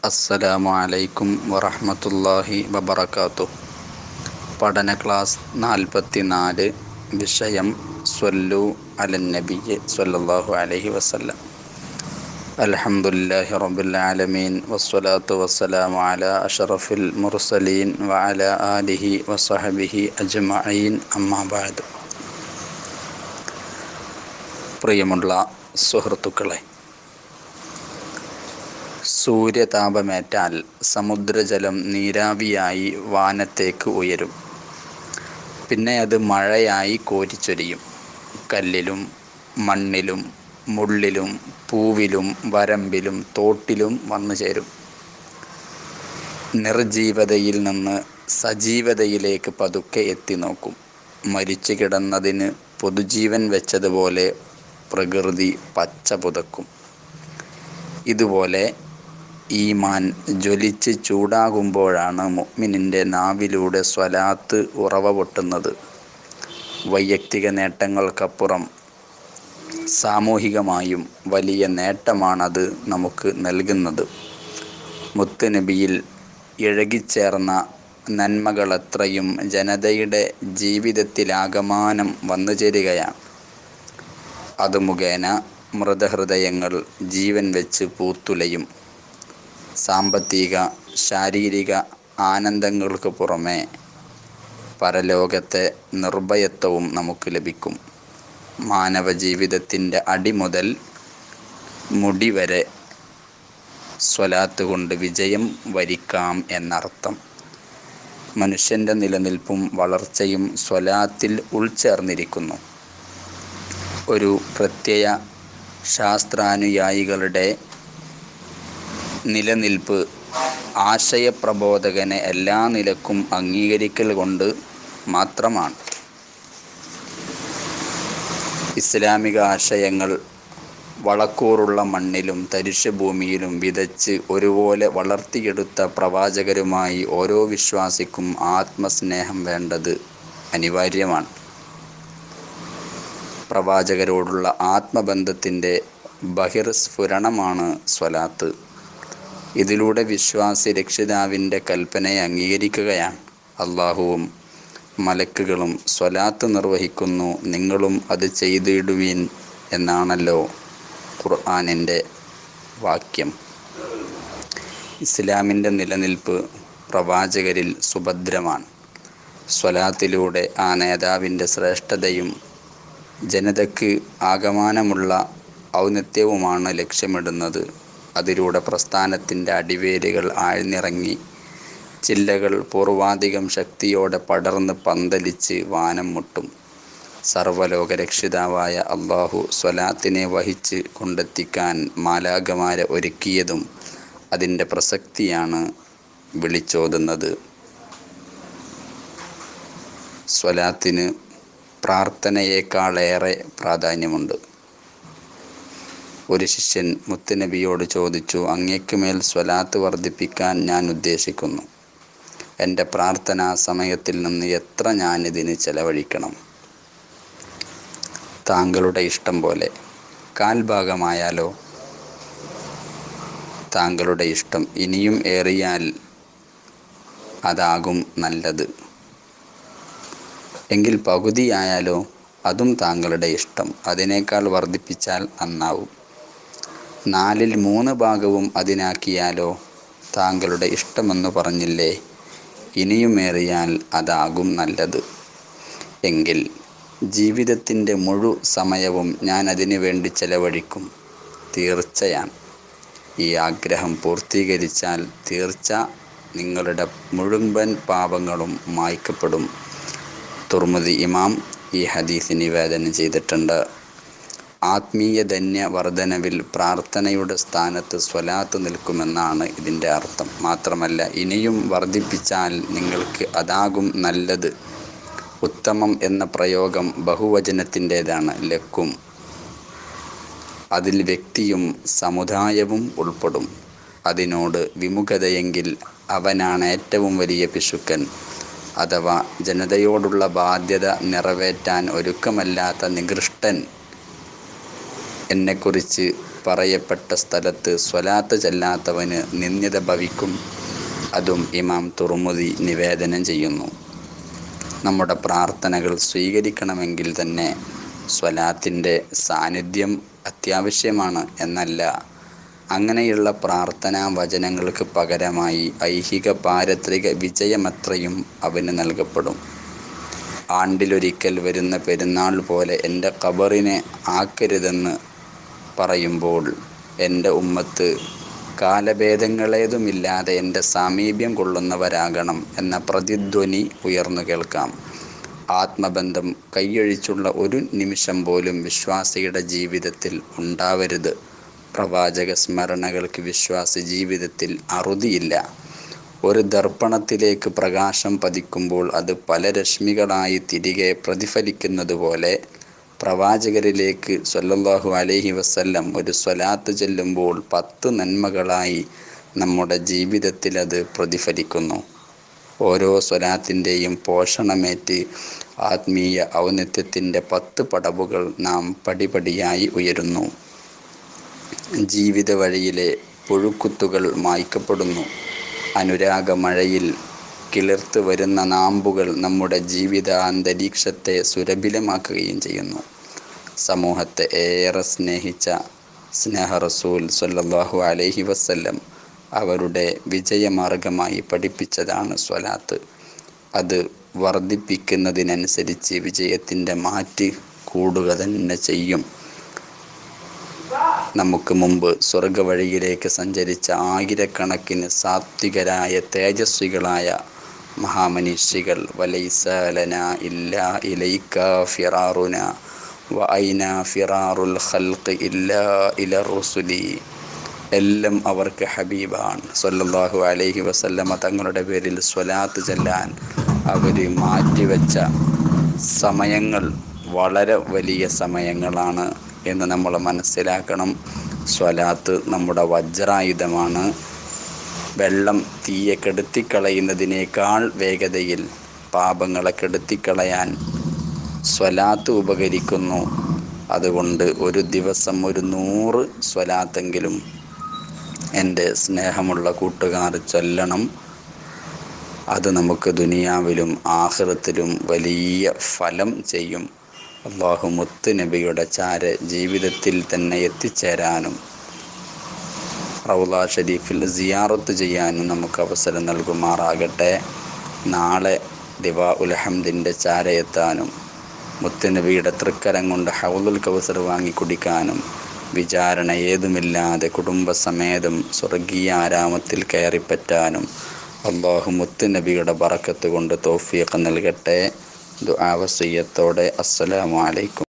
അസ്സലാമു അലൈക്കും വറഹ്മത്തുള്ളാഹി വബറകാതുഹു പഠന ക്ലാസ് നാൽപ്പത്തി നാല് വിഷയം സ്വല്ലു അലൻ നബിയ്യ് സ്വല്ലല്ലാഹു അലൈഹി വസല്ലം അൽഹംദുലില്ലാഹി റബ്ബിൽ ആലമീൻ വസ്സലാത്തു വസ്സലാമു അലാ അഷ്റഫിൽ മുർസലീൻ വഅലാ ആലിഹി വസഹബിഹി അജ്മഈൻ അമ്മാ ബഅദ് പ്രിയമുള്ള സുഹൃത്തുക്കളെ സൂര്യതാപമേറ്റാൽ സമുദ്രജലം നീരാവിയായി വാനത്തേക്ക് ഉയരും പിന്നെ അത് മഴയായി കോരിച്ചൊരിയും കല്ലിലും മണ്ണിലും മുള്ളിലും പൂവിലും വരമ്പിലും തോട്ടിലും വന്നു ചേരും നിർജീവതയിൽ നിന്ന് സജീവതയിലേക്ക് പതുക്കെ എത്തി നോക്കും മരിച്ചു കിടന്നതിന് പൊതുജീവൻ വെച്ചതുപോലെ പ്രകൃതി പച്ച പുതക്കും ഇതുപോലെ ഈമാൻ ജ്വലിച്ച് ചൂടാകുമ്പോഴാണ് മുഅ്മിനിൻ്റെ നാവിലൂടെ സ്വലാത്ത് ഉറവ പൊട്ടുന്നത് വൈയക്തിക നേട്ടങ്ങൾക്കപ്പുറം സാമൂഹികമായും വലിയ നേട്ടമാണത് നമുക്ക് നൽകുന്നത് മുത്തുനബിയിൽ ഇഴകിച്ചേർന്ന നന്മകളത്രയും ജനതയുടെ ജീവിതത്തിലാകമാനം വന്നു ചേരുകയാണ് അത് മുഖേന മൃതഹൃദയങ്ങൾ ജീവൻ വെച്ച് പൂത്തുലയും സാമ്പത്തിക ശാരീരിക ആനന്ദങ്ങൾക്ക് പുറമെ പരലോകത്തെ നിർഭയത്വവും നമുക്ക് ലഭിക്കും മാനവ ജീവിതത്തിൻ്റെ അടി മുതൽ മുടി വരെ സ്വലാത്ത് കൊണ്ട് വിജയം വരിക്കാം എന്നർത്ഥം മനുഷ്യൻ്റെ നിലനിൽപ്പും വളർച്ചയും സ്വലാത്തിൽ ഉൾച്ചേർന്നിരിക്കുന്നു ഒരു പ്രത്യയ ശാസ്ത്രാനുയായികളുടെ നിലനിൽപ്പ് ആശയപ്രബോധകനെ എല്ലാ നിലക്കും അംഗീകരിക്കൽ കൊണ്ട് മാത്രമാണ് ഇസ്ലാമിക ആശയങ്ങൾ വളക്കൂറുള്ള മണ്ണിലും തരിശുഭൂമിയിലും വിതച്ച് ഒരുപോലെ വളർത്തിയെടുത്ത പ്രവാചകരുമായി ഓരോ വിശ്വാസിക്കും ആത്മസ്നേഹം വേണ്ടത് അനിവാര്യമാണ് പ്രവാചകരോടുള്ള ആത്മബന്ധത്തിൻ്റെ ബഹിർസ്ഫുരണമാണ് സ്വലാത്ത് ഇതിലൂടെ വിശ്വാസി രക്ഷിതാവിൻ്റെ കൽപ്പനയെ അംഗീകരിക്കുകയാണ് അള്ളാഹുവും മലക്കുകളും സ്വലാത്ത് നിർവഹിക്കുന്നു നിങ്ങളും അത് ചെയ്തിടുവീൻ എന്നാണല്ലോ ഖുർആാനിൻ്റെ വാക്യം ഇസ്ലാമിൻ്റെ നിലനിൽപ്പ് പ്രവാചകരിൽ സുഭദ്രമാണ് സ്വലാത്തിലൂടെ ആ നേതാവിൻ്റെ ശ്രേഷ്ഠതയും ജനതയ്ക്ക് ആകമാനമുള്ള ഔന്നത്യവുമാണ് ലക്ഷ്യമിടുന്നത് അതിലൂടെ പ്രസ്ഥാനത്തിൻ്റെ അടിവേരുകൾ ആഴ്ന്നിറങ്ങി ചില്ലകൾ പൂർവാധികം ശക്തിയോടെ പടർന്ന് പന്തലിച്ച് വാനം മുട്ടും സർവലോക രക്ഷിതാവായ അള്ളാഹു സ്വലാത്തിനെ വഹിച്ച് കൊണ്ടെത്തിക്കാൻ മാലാകമാരെ ഒരുക്കിയതും അതിൻ്റെ പ്രസക്തിയാണ് വിളിച്ചോതുന്നത് സ്വലാത്തിന് പ്രാർത്ഥനയേക്കാളേറെ പ്രാധാന്യമുണ്ട് ഒരു ശിഷ്യൻ മുത്തുനബിയോട് ചോദിച്ചു അങ്ങേക്ക് മേൽ സ്വലാത്ത് വർദ്ധിപ്പിക്കാൻ ഞാൻ ഉദ്ദേശിക്കുന്നു എൻ്റെ പ്രാർത്ഥനാ സമയത്തിൽ നിന്ന് എത്ര ഞാനിതിന് ചെലവഴിക്കണം താങ്കളുടെ ഇഷ്ടം പോലെ കാൽഭാഗമായാലോ താങ്കളുടെ ഇഷ്ടം ഇനിയും ഏറിയാൽ അതാകും നല്ലത് എങ്കിൽ പകുതിയായാലോ അതും താങ്കളുടെ ഇഷ്ടം അതിനേക്കാൾ വർദ്ധിപ്പിച്ചാൽ നന്നാവും നാലിൽ മൂന്ന് ഭാഗവും അതിനാക്കിയാലോ താങ്കളുടെ ഇഷ്ടമെന്ന് പറഞ്ഞില്ലേ ഇനിയുമേറിയാൽ അതാകും നല്ലത് എങ്കിൽ ജീവിതത്തിൻ്റെ മുഴു സമയവും ഞാൻ അതിനു വേണ്ടി ചെലവഴിക്കും തീർച്ചയാണ് ഈ ആഗ്രഹം പൂർത്തീകരിച്ചാൽ തീർച്ച നിങ്ങളുടെ മുഴുവൻ പാപങ്ങളും മായ്ക്കപ്പെടും തുർമുദി ഇമാം ഈ ഹദീസ് നിവേദനം ചെയ്തിട്ടുണ്ട് ആത്മീയ ധന്യ വർധനവിൽ പ്രാർത്ഥനയുടെ സ്ഥാനത്ത് സ്വലാത്ത് നിൽക്കുമെന്നാണ് ഇതിൻ്റെ അർത്ഥം മാത്രമല്ല ഇനിയും വർദ്ധിപ്പിച്ചാൽ നിങ്ങൾക്ക് അതാകും നല്ലത് ഉത്തമം എന്ന പ്രയോഗം ബഹുവചനത്തിൻ്റെതാണ് ലക്കും അതിൽ വ്യക്തിയും സമുദായവും ഉൾപ്പെടും അതിനോട് വിമുഖതയെങ്കിൽ അവനാണ് ഏറ്റവും വലിയ പിശുക്കൻ അഥവാ ജനതയോടുള്ള ബാധ്യത നിറവേറ്റാൻ ഒരുക്കമല്ലാത്ത നികൃഷ്ടൻ എന്നെക്കുറിച്ച് പറയപ്പെട്ട സ്ഥലത്ത് സ്വലാത്ത് ചെല്ലാത്തവന് നിന്ദ്യത ഭവിക്കും അതും ഇമാം തുറമുതി നിവേദനം ചെയ്യുന്നു നമ്മുടെ പ്രാർത്ഥനകൾ സ്വീകരിക്കണമെങ്കിൽ തന്നെ സ്വലാത്തിൻ്റെ സാന്നിധ്യം അത്യാവശ്യമാണ് എന്നല്ല അങ്ങനെയുള്ള പ്രാർത്ഥനാ വചനങ്ങൾക്ക് പകരമായി ഐഹിക പാരത്രിക വിജയമത്രയും അവന് നൽകപ്പെടും ആണ്ടിലൊരിക്കൽ വരുന്ന പെരുന്നാൾ പോലെ എൻ്റെ ഖബറിനെ ആക്കരുതെന്ന് പറയുമ്പോൾ എൻ്റെ ഉമ്മത്ത് കാലഭേദങ്ങളേതുമില്ലാതെ എൻ്റെ സാമീപ്യം കൊള്ളുന്നവരാകണം എന്ന പ്രതിധ്വനി ഉയർന്നു കേൾക്കാം ആത്മബന്ധം കൈയൊഴിച്ചുള്ള ഒരു നിമിഷം പോലും വിശ്വാസിയുടെ ജീവിതത്തിൽ ഉണ്ടാവരുത് പ്രവാചക സ്മരണകൾക്ക് വിശ്വാസി ജീവിതത്തിൽ അറുതിയില്ല ഒരു ദർപ്പണത്തിലേക്ക് പ്രകാശം പതിക്കുമ്പോൾ അത് പല രശ്മികളായി തിരികെ പ്രതിഫലിക്കുന്നത് പോലെ പ്രവാചകരിലേക്ക് സല്ലല്ലാഹു അലൈഹി വസല്ലം ഒരു സ്വലാത്ത് ചെല്ലുമ്പോൾ പത്ത് നന്മകളായി നമ്മുടെ ജീവിതത്തിൽ അത് പ്രതിഫലിക്കുന്നു ഓരോ സ്വലാത്തിൻ്റെയും പോഷണമേറ്റ് ആത്മീയ ഔന്നത്യത്തിൻ്റെ പത്ത് പടവുകൾ നാം പടിപടിയായി ഉയരുന്നു ജീവിത വഴിയിലെ പുഴുക്കുത്തുകൾ മായ്ക്കപ്പെടുന്നു അനുരാഗമഴയിൽ കിളിർത്ത് വരുന്ന നാമ്പുകൾ നമ്മുടെ ജീവിത അന്തരീക്ഷത്തെ സുരഭിലമാക്കുകയും ചെയ്യുന്നു സമൂഹത്തെ ഏറെ സ്നേഹിച്ച സ്നേഹ റസൂൽ സല്ലല്ലാഹു അലൈഹി വസല്ലം അവരുടെ വിജയമാർഗമായി പഠിപ്പിച്ചതാണ് സ്വലാത്ത് അത് വർദ്ധിപ്പിക്കുന്നതിനനുസരിച്ച് വിജയത്തിൻ്റെ മാറ്റ് കൂടുക തന്നെ ചെയ്യും നമുക്ക് മുമ്പ് സ്വർഗവഴിയിലേക്ക് സഞ്ചരിച്ച ആയിരക്കണക്കിന് സാത്വികരായ തേജസ്വികളായ മഹാമനീഷികൾ വലൈസലന ഇല്ല ഇലൈക്ക ഫിറാറുന വ ഐന ഫിറാറുൽ ഖൽഖ് ഇല്ല ഇല റുസുലി എല്ലാം അവർക്ക് ഹബീബാണ് സല്ലല്ലാഹു അലൈഹി വസല്ലമ തങ്ങളുടെ പേരിൽ സ്വലാത്ത് ചെല്ലാൻ അവർ മാറ്റിവെച്ച സമയങ്ങൾ വളരെ വലിയ സമയങ്ങളാണ് എന്ന് നമ്മൾ മനസ്സിലാക്കണം സ്വലാത്ത് നമ്മുടെ വജ്രായുധമാണ് വെള്ളം തീയെ കെടുത്തിക്കളയുന്നതിനേക്കാൾ വേഗതയിൽ പാപങ്ങളെ കെടുത്തിക്കളയാൻ സ്വലാത്ത് ഉപകരിക്കുന്നു അതുകൊണ്ട് ഒരു ദിവസം ഒരു നൂറ് സ്വലാത്തെങ്കിലും എൻ്റെ സ്നേഹമുള്ള കൂട്ടുകാർ ചൊല്ലണം അത് നമുക്ക് ദുനിയാവിലും ആഹൃത്തിലും വലിയ ഫലം ചെയ്യും അള്ളാഹു മുത്ത് നബിയുടെ ചാര ജീവിതത്തിൽ തന്നെ എത്തിച്ചേരാനും റൗല ഷരീഫിൽ സിയാറത്ത് ചെയ്യാനും നമുക്ക് അവസരം നൽകുമാറാകട്ടെ നാളെ ദിവാ ഉൽഹംദിൻ്റെ ചാര എത്താനും മുത്തുനബിയുടെ തൃക്കരം കൊണ്ട് ഹൗലുൽ കൗസർ വാങ്ങി കുടിക്കാനും വിചാരണ ഏതുമില്ലാതെ കുടുംബസമേതം സ്വർഗീയ ആരാമത്തിൽ കയറിപ്പറ്റാനും അള്ളാഹു മുത്തുനബിയുടെ ബറക്കത്ത് കൊണ്ട് തോഫീഖ് നൽകട്ടെ ദുആവസയ്യത്തോടെ അസ്സലാമു അലൈക്കും